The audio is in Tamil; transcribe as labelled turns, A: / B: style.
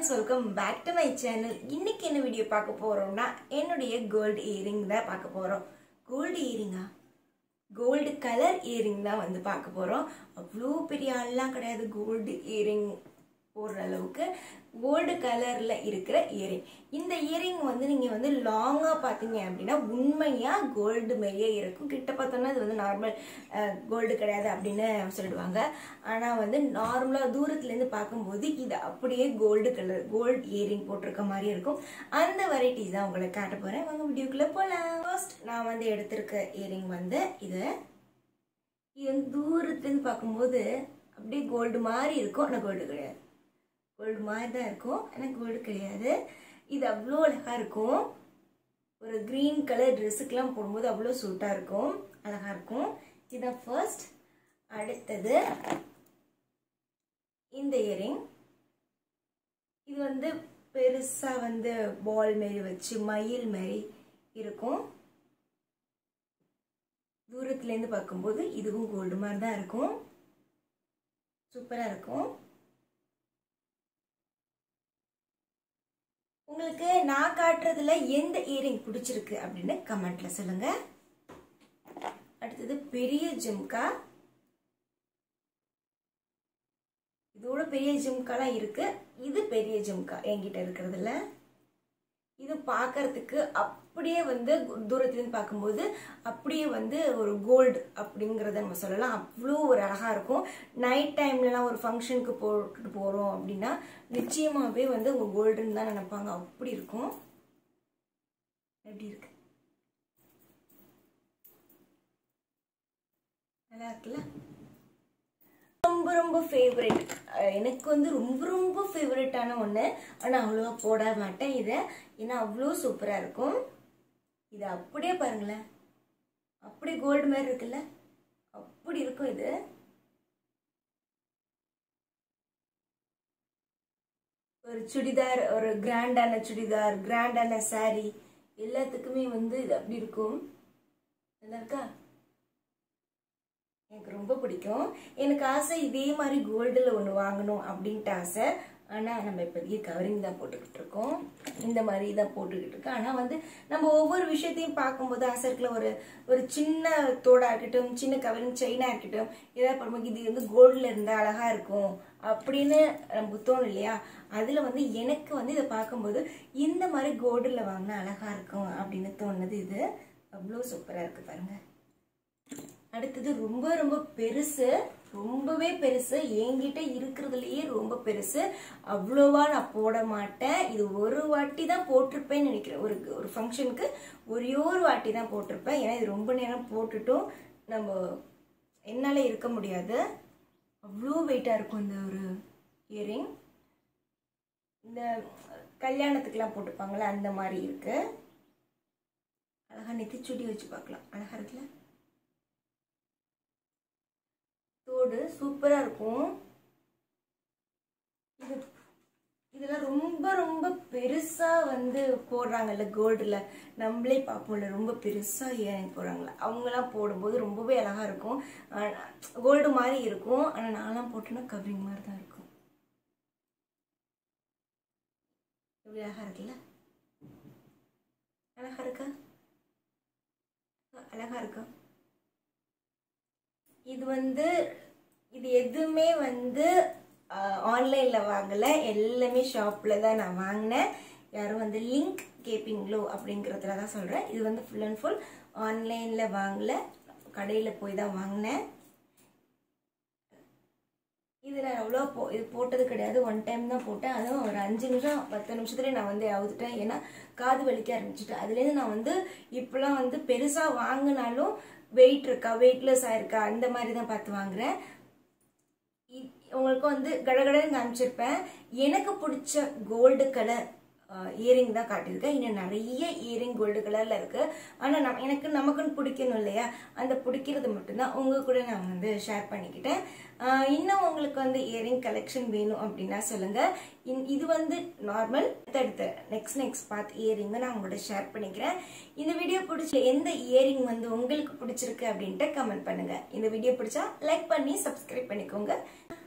A: friends welcome back to my channel இன்னைக்கு என்ன வீடியோ பார்க்க போறோம்னா என்னுடைய கோல்டு இயரிங் தான் பார்க்க போறோம் கோல்டு இயரிங்கா கோல்டு கலர் இயரிங் தான் வந்து பார்க்க போறோம் அவ்வளோ பெரிய ஆள்லாம் கிடையாது கோல்டு இயரிங் போடுற அளவுக்கு கோல்டு கலர்ல இருக்கிற இயரிங் இந்த இயரிங் வந்து நீங்க வந்து லாங்கா பாத்தீங்க அப்படின்னா உண்மையா கோல்டு மாதிரியே இருக்கும் கிட்ட பார்த்தோம்னா இது வந்து நார்மல் கோல்டு கிடையாது அப்படின்னு சொல்லிடுவாங்க ஆனா வந்து நார்மலா தூரத்துல இருந்து பார்க்கும்போது இது அப்படியே கோல்டு கலர் கோல்டு இயரிங் போட்டிருக்க மாதிரி இருக்கும் அந்த வெரைட்டிஸ் தான் உங்களுக்கு காட்ட போறேன் வாங்க வீடியோக்குள்ள போலாம் ஃபர்ஸ்ட் நான் வந்து எடுத்திருக்க இயரிங் வந்து இது இது வந்து தூரத்துல இருந்து பார்க்கும்போது அப்படியே கோல்டு மாதிரி இருக்கும் ஆனால் கோல்டு கிடையாது கோல்டு மாதிரி தான் இருக்கும் ஆனால் கோல்டு கிடையாது இது அவ்வளோ அழகாக இருக்கும் ஒரு க்ரீன் கலர் ட்ரெஸ்ஸுக்கெலாம் போடும்போது அவ்வளோ சூட்டாக இருக்கும் அழகாக இருக்கும் இதுதான் ஃபர்ஸ்ட் அடுத்தது இந்த இயரிங் இது வந்து பெருசாக வந்து பால் மாரி வச்சு மயில் மாரி இருக்கும் தூரத்துலேருந்து பார்க்கும்போது இதுவும் கோல்டு மாதிரி தான் இருக்கும் சூப்பராக இருக்கும் உங்களுக்கு நான் காட்டுறதுல எந்த இயரிங் பிடிச்சிருக்கு அப்படின்னு கமெண்ட்ல சொல்லுங்க அடுத்தது பெரிய ஜிம்கா இதோட பெரிய ஜிம்காலாம் இருக்கு இது பெரிய ஜிம்கா என்கிட்ட இருக்கிறதுல இது பார்க்கறதுக்கு அப்படியே வந்து தூரத்துலேருந்து பார்க்கும்போது அப்படியே வந்து ஒரு கோல்டு அப்படிங்கிறத நம்ம சொல்லலாம் அவ்வளோ ஒரு அழகாக இருக்கும் நைட் டைம்லலாம் ஒரு ஃபங்க்ஷனுக்கு போட்டுட்டு போகிறோம் அப்படின்னா நிச்சயமாகவே வந்து உங்கள் கோல்டுன்னு தான் நினைப்பாங்க அப்படி இருக்கும் எப்படி இருக்கு நல்லா இருக்குல்ல ரொம்ப ரொம்ப ஃபேவரட் எனக்கு வந்து ரொம்ப ரொம்ப ஃபேவரட்டான ஒன்று ஆனால் அவ்வளோவா போட மாட்டேன் இதை ஏன்னா அவ்வளோ சூப்பராக இருக்கும் இது அப்படியே பாருங்களேன் அப்படி கோல்டு மாதிரி இருக்குல்ல அப்படி இருக்கும் இது ஒரு சுடிதார் ஒரு கிராண்டான சுடிதார் கிராண்டான சாரி எல்லாத்துக்குமே வந்து இது அப்படி இருக்கும் நல்லா இருக்கா எனக்கு ரொம்ப பிடிக்கும் எனக்கு ஆசை இதே மாதிரி கோல்டில் ஒன்று வாங்கணும் அப்படின்ட்டு ஆசை ஆனால் நம்ம இப்போதைக்கு கவரிங் தான் போட்டுக்கிட்டு இருக்கோம் இந்த மாதிரி தான் போட்டுக்கிட்டு இருக்கோம் ஆனால் வந்து நம்ம ஒவ்வொரு விஷயத்தையும் பார்க்கும்போது ஆசை இருக்குல்ல ஒரு ஒரு சின்ன தோடாக இருக்கட்டும் சின்ன கவரிங் செயினாக இருக்கட்டும் ஏதாவது பண்ணும்போது இது வந்து கோல்டில் இருந்தால் அழகாக இருக்கும் அப்படின்னு நமக்கு தோணும் இல்லையா அதில் வந்து எனக்கு வந்து இதை பார்க்கும்போது இந்த மாதிரி கோல்டில் வாங்கினா அழகாக இருக்கும் அப்படின்னு தோணுது இது அவ்வளோ சூப்பராக இருக்குது பாருங்கள் அடுத்தது ரொம்ப ரொம்ப பெருசு ரொம்பவே பெருசு என்கிட்ட இருக்கிறதுலயே ரொம்ப பெருசு அவ்வளோவா நான் போட மாட்டேன் இது ஒரு வாட்டி தான் போட்டிருப்பேன்னு நினைக்கிறேன் ஒரு ஒரு ஃபங்க்ஷனுக்கு ஒரே ஒரு வாட்டி தான் போட்டிருப்பேன் ஏன்னா இது ரொம்ப நேரம் போட்டுட்டும் நம்ம என்னால் இருக்க முடியாது அவ்வளோ வெயிட்டாக இருக்கும் இந்த ஒரு இயரிங் இந்த கல்யாணத்துக்கெலாம் போட்டுப்பாங்களே அந்த மாதிரி இருக்கு அழகாக நெத்திச்சுடி வச்சு பார்க்கலாம் அழகாக இருக்குல்ல தோடு சூப்பராக இருக்கும் இது இதெல்லாம் ரொம்ப ரொம்ப பெருசாக வந்து போடுறாங்கல்ல கோல்டில் நம்மளே பார்ப்போம்ல ரொம்ப பெருசாக ஏன் போடுறாங்களே அவங்களாம் போடும்போது ரொம்பவே அழகாக இருக்கும் கோல்டு மாதிரி இருக்கும் ஆனால் நான்லாம் போட்டேன்னா கவரிங் மாதிரி தான் இருக்கும் எப்படி அழகாக இருக்குல்ல அழகாக இருக்கா அழகாக இருக்கா இது வந்து இது எதுவுமே வந்து ஆன்லைனில் வாங்கலை எல்லாமே ஷாப்பில் தான் நான் வாங்கினேன் யாரும் வந்து லிங்க் கேட்பீங்களோ அப்படிங்கிறதுல தான் சொல்கிறேன் இது வந்து ஃபுல் அண்ட் ஃபுல் ஆன்லைனில் வாங்கலை கடையில் போய் தான் வாங்கினேன் இது நான் அவ்வளோ போ இது போட்டது கிடையாது ஒன் டைம் தான் போட்டேன் அதுவும் ஒரு அஞ்சு நிமிஷம் பத்து நிமிஷத்துலேயே நான் வந்து அவுத்துட்டேன் ஏன்னா காது வலிக்க ஆரம்பிச்சிட்டேன் அதுலேருந்து நான் வந்து இப்போலாம் வந்து பெருசாக வாங்கினாலும் வெயிட் இருக்கா வெயிட்லெஸ் ஆயிருக்கா அந்த மாதிரி தான் பார்த்து வாங்குறேன் உங்களுக்கு வந்து கடகடன்னு காமிச்சிருப்பேன் எனக்கு பிடிச்ச கோல்டு கலர் இயரிங் தான் காட்டியிருக்கேன் இன்னும் நிறைய இயரிங் கோல்டு கலரில் இருக்குது ஆனால் நம் எனக்கு நமக்குன்னு பிடிக்கணும் இல்லையா அந்த பிடிக்கிறது மட்டும்தான் உங்கள் கூட நான் வந்து ஷேர் பண்ணிக்கிட்டேன் இன்னும் உங்களுக்கு வந்து இயரிங் கலெக்ஷன் வேணும் அப்படின்னா சொல்லுங்கள் இது வந்து நார்மல் அடுத்த நெக்ஸ்ட் நெக்ஸ்ட் பார்ட் இயரிங்கை நான் உங்களோட ஷேர் பண்ணிக்கிறேன் இந்த வீடியோ பிடிச்ச எந்த இயரிங் வந்து உங்களுக்கு பிடிச்சிருக்கு அப்படின்ட்டு கமெண்ட் பண்ணுங்கள் இந்த வீடியோ பிடிச்சா லைக் பண்ணி சப்ஸ்கிரைப் பண்ணிக்கோங்க